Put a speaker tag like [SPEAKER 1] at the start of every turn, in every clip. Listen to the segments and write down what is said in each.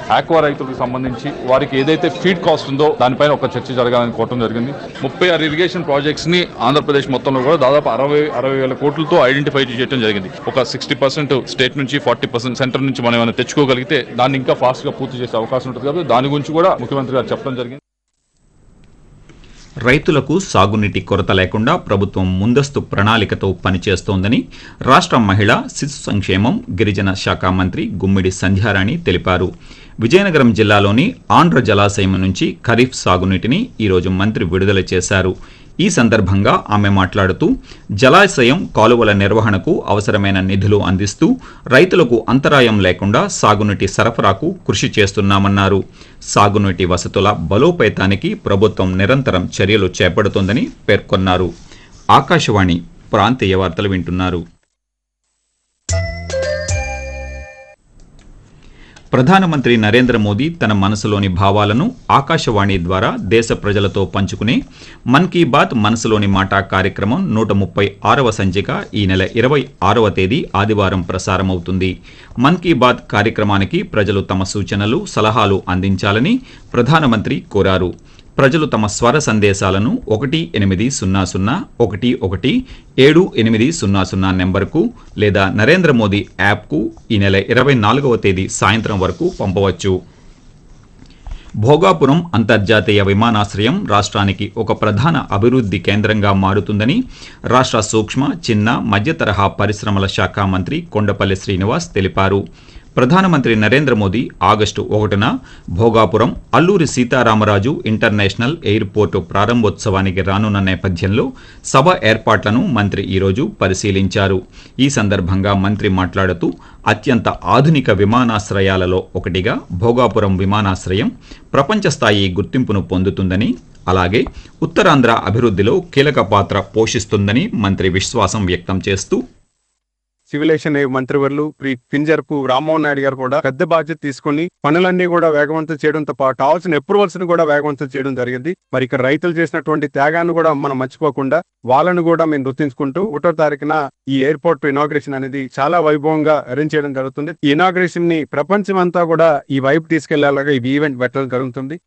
[SPEAKER 1] aqua రైతులకు సంబంధించి వారికి ఏదైతే ఫీడ్ కాస్ట్ ఉందో దానిపైన ఒక చర్చ జరగాలని కోరడం జరిగింది ముప్పై ఆరు ఇరిగేషన్ ప్రాజెక్ట్స్ ని ఆంధ్రప్రదేశ్ మొత్తంలో కూడా దాదాపు అరవై అరవై వేల కోట్లతో ఐడెంటిఫై చేయడం జరిగింది ఒక సిక్స్టీ పర్సెంట్ స్టేట్ నుంచి ఫార్టీ పర్సెంట్ సెంటర్ నుంచి మనం ఏమైనా తెచ్చుకోగలిగితే దాన్ని ఇంకా ఫాస్ట్ గా పూర్తి చేసే అవకాశం ఉంటుంది కాబట్టి దాని గురించి కూడా ముఖ్యమంత్రి గారు చెప్పడం జరిగింది
[SPEAKER 2] రైతులకు సాగునీటి కొరత లేకుండా ప్రభుత్వం ముందస్తు ప్రణాళికతో పనిచేస్తోందని రాష్ట్ర మహిళా శిశు సంక్షేమం గిరిజన శాఖ మంత్రి గుమ్మిడి సంధ్యారాణి తెలిపారు విజయనగరం జిల్లాలోని ఆంధ్ర జలాశయం నుంచి ఖరీఫ్ సాగునీటిని ఈరోజు మంత్రి విడుదల చేశారు ఈ సందర్భంగా ఆమె మాట్లాడుతూ జలాశయం కాలువల నిర్వహణకు అవసరమైన నిధులు అందిస్తూ రైతులకు అంతరాయం లేకుండా సాగునీటి సరఫరాకు కృషి చేస్తున్నామన్నారు సాగునీటి వసతుల బలోపేతానికి ప్రభుత్వం నిరంతరం చర్యలు చేపడుతోందని పేర్కొన్నారు ఆకాశవాణి ప్రాంతీయ వార్తలు వింటున్నారు ప్రధానమంత్రి నరేంద్ర మోదీ తన మనసులోని భావాలను ఆకాశవాణి ద్వారా దేశ ప్రజలతో పంచుకునే మన్ కీ బాత్ మనసులోని మాట కార్యక్రమం నూట ముప్పై ఆరవ సంచిక ఈ నెల ఇరవై ఆరవ తేదీ ఆదివారం ప్రసారమవుతుంది మన్ కీ బాత్ కార్యక్రమానికి ప్రజలు తమ సూచనలు సలహాలు అందించాలని ప్రధానమంత్రి కోరారు ప్రజలు తమ స్వర సందేశాలను ఒకటి ఎనిమిది సున్నా సున్నా ఒకటి ఒకటి ఏడు ఎనిమిది సున్నా సున్నా నెంబర్కు లేదా నరేంద్ర మోదీ యాప్కు ఈ నెల ఇరవై నాలుగవ తేదీ సాయంత్రం వరకు పంపవచ్చు భోగాపురం అంతర్జాతీయ విమానాశ్రయం రాష్ట్రానికి ఒక ప్రధాన అభివృద్ధి కేంద్రంగా మారుతుందని రాష్ట్ర సూక్ష్మ చిన్న మధ్య తరహా పరిశ్రమల శాఖ మంత్రి కొండపల్లి శ్రీనివాస్ తెలిపారు ప్రధానమంత్రి నరేంద్ర మోదీ ఆగస్టు ఒకటిన భోగాపురం అల్లూరి సీతారామరాజు ఇంటర్నేషనల్ ఎయిర్పోర్టు ప్రారంభోత్సవానికి రానున్న నేపథ్యంలో సభ ఏర్పాట్లను మంత్రి ఈరోజు పరిశీలించారు ఈ సందర్భంగా మంత్రి మాట్లాడుతూ అత్యంత ఆధునిక విమానాశ్రయాలలో ఒకటిగా భోగాపురం విమానాశ్రయం ప్రపంచ స్థాయి గుర్తింపును పొందుతుందని అలాగే ఉత్తరాంధ్ర అభివృద్ధిలో కీలక పాత్ర పోషిస్తుందని మంత్రి విశ్వాసం వ్యక్తం చేస్తూ
[SPEAKER 3] సివిలేషన్ మంత్రివర్లు శ్రీ కింజర్పు రామ్మోహన్ నాయుడు గారు కూడా పెద్ద బాధ్యత తీసుకుని పనులన్నీ కూడా వేగవంతం చేయడంతో పాటు కావాల్సిన అప్రూవల్స్ ని కూడా వేగవంతం చేయడం జరిగింది మరి ఇక్కడ రైతులు చేసినటువంటి త్యాగాన్ని కూడా మనం మర్చిపోకుండా వాళ్ళను కూడా మేము గుర్తించుకుంటూ ఒకటో తారీఖున ఈ ఎయిర్పోర్ట్ ఇనాగ్రేషన్ అనేది చాలా వైభవంగా అరేంజ్ చేయడం జరుగుతుంది ఈ ఇనాగ్రేషన్ ని ప్రపంచం అంతా కూడా ఈ వైపు తీసుకెళ్లేలాగా ఈ ఈవెంట్ పెట్టడం జరుగుతుంది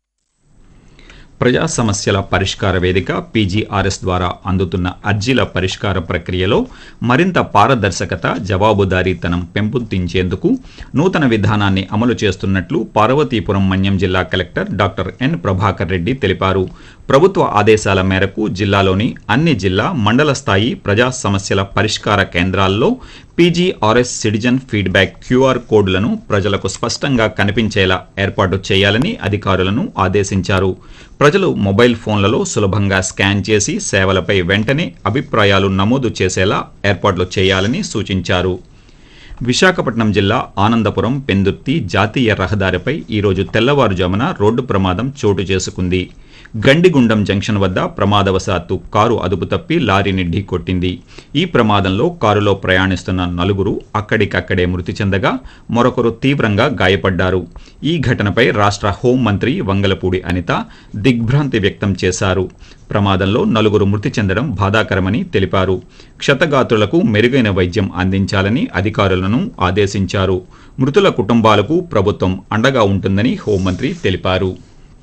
[SPEAKER 2] ప్రజా సమస్యల పరిష్కార వేదిక పీజీఆర్ఎస్ ద్వారా అందుతున్న అర్జీల పరిష్కార ప్రక్రియలో మరింత పారదర్శకత జవాబుదారీతనం పెంపొందించేందుకు నూతన విధానాన్ని అమలు చేస్తున్నట్లు పార్వతీపురం మన్యం జిల్లా collector doctor N Prabhakar Reddy తెలిపారు ప్రభుత్వ ఆదేశాల మేరకు జిల్లాలోని అన్ని జిల్లా మండల స్థాయి ప్రజా సమస్యల పరిష్కార కేంద్రాల్లో పీజీఆర్ఎస్ సిటిజన్ ఫీడ్బ్యాక్ క్యూఆర్ కోడ్లను ప్రజలకు స్పష్టంగా కనిపించేలా ఏర్పాటు చేయాలని అధికారులను ఆదేశించారు ప్రజలు మొబైల్ ఫోన్లలో సులభంగా స్కాన్ చేసి సేవలపై వెంటనే అభిప్రాయాలు నమోదు చేసేలా ఏర్పాట్లు చేయాలని సూచించారు విశాఖపట్నం జిల్లా ఆనందపురం పెందుర్తి జాతీయ రహదారిపై ఈరోజు తెల్లవారుజామున రోడ్డు ప్రమాదం చోటు చేసుకుంది గండిగుండం జంక్షన్ వద్ద ప్రమాదవశాత్తు కారు అదుపు తప్పి లారీని ఢీకొట్టింది ఈ ప్రమాదంలో కారులో ప్రయాణిస్తున్న నలుగురు అక్కడికక్కడే మృతి చెందగా మరొకరు తీవ్రంగా గాయపడ్డారు ఈ ఘటనపై రాష్ట్ర హోంమంత్రి వంగలపూడి అనిత దిగ్భ్రాంతి వ్యక్తం చేశారు ప్రమాదంలో నలుగురు మృతి చెందడం బాధాకరమని తెలిపారు క్షతగాత్రులకు మెరుగైన వైద్యం అందించాలని అధికారులను ఆదేశించారు మృతుల కుటుంబాలకు ప్రభుత్వం అండగా ఉంటుందని హోంమంత్రి తెలిపారు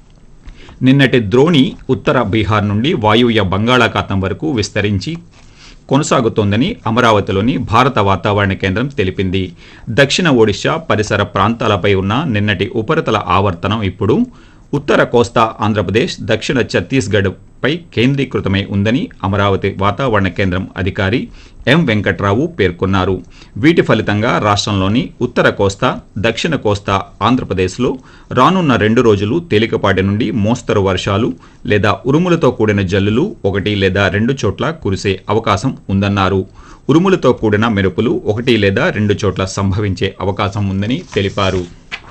[SPEAKER 2] నిన్నటి ద్రోణి ఉత్తర బీహార్ నుండి వాయువ్య బంగాళాఖాతం వరకు విస్తరించి కొనసాగుతోందని అమరావతిలోని భారత వాతావరణ కేంద్రం తెలిపింది దక్షిణ ఒడిశా పరిసర ప్రాంతాలపై ఉన్న నిన్నటి ఉపరితల ఆవర్తనం ఇప్పుడు ఉత్తర కోస్తా ఆంధ్రప్రదేశ్ దక్షిణ ఛత్తీస్గఢ్ పై కేంద్రీకృతమై ఉందని అమరావతి వాతావరణ కేంద్రం అధికారి ఎం వెంకట్రావు పేర్కొన్నారు వీటి ఫలితంగా రాష్ట్రంలోని ఉత్తర కోస్తా దక్షిణ కోస్తా ఆంధ్రప్రదేశ్లో రానున్న రెండు రోజులు తేలికపాటి నుండి మోస్తరు వర్షాలు లేదా ఉరుములతో కూడిన జల్లులు ఒకటి లేదా రెండు చోట్ల కురిసే అవకాశం ఉందన్నారు ఉరుములతో కూడిన మెరుపులు ఒకటి లేదా రెండు చోట్ల సంభవించే అవకాశం ఉందని తెలిపారు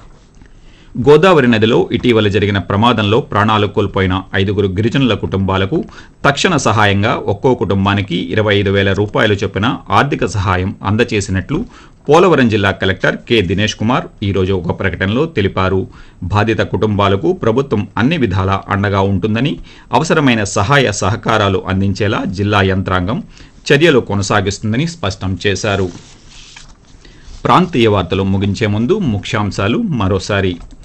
[SPEAKER 2] గోదావరి నదిలో ఇటీవల జరిగిన ప్రమాదంలో ప్రాణాలు కోల్పోయిన ఐదుగురు గిరిజనుల కుటుంబాలకు తక్షణ సహాయంగా ఒక్కో కుటుంబానికి ఇరవై ఐదు వేల రూపాయలు చొప్పున ఆర్థిక సహాయం అందజేసినట్లు పోలవరం జిల్లా కలెక్టర్ కె దినేష్ కుమార్ ఈరోజు ఒక ప్రకటనలో తెలిపారు బాధిత కుటుంబాలకు ప్రభుత్వం అన్ని విధాలా అండగా ఉంటుందని అవసరమైన సహాయ సహకారాలు అందించేలా జిల్లా యంత్రాంగం చర్యలు కొనసాగిస్తుందని స్పష్టం చేశారు ప్రాంతీయ వార్తలు ముగించే ముందు ముఖ్యాంశాలు మరోసారి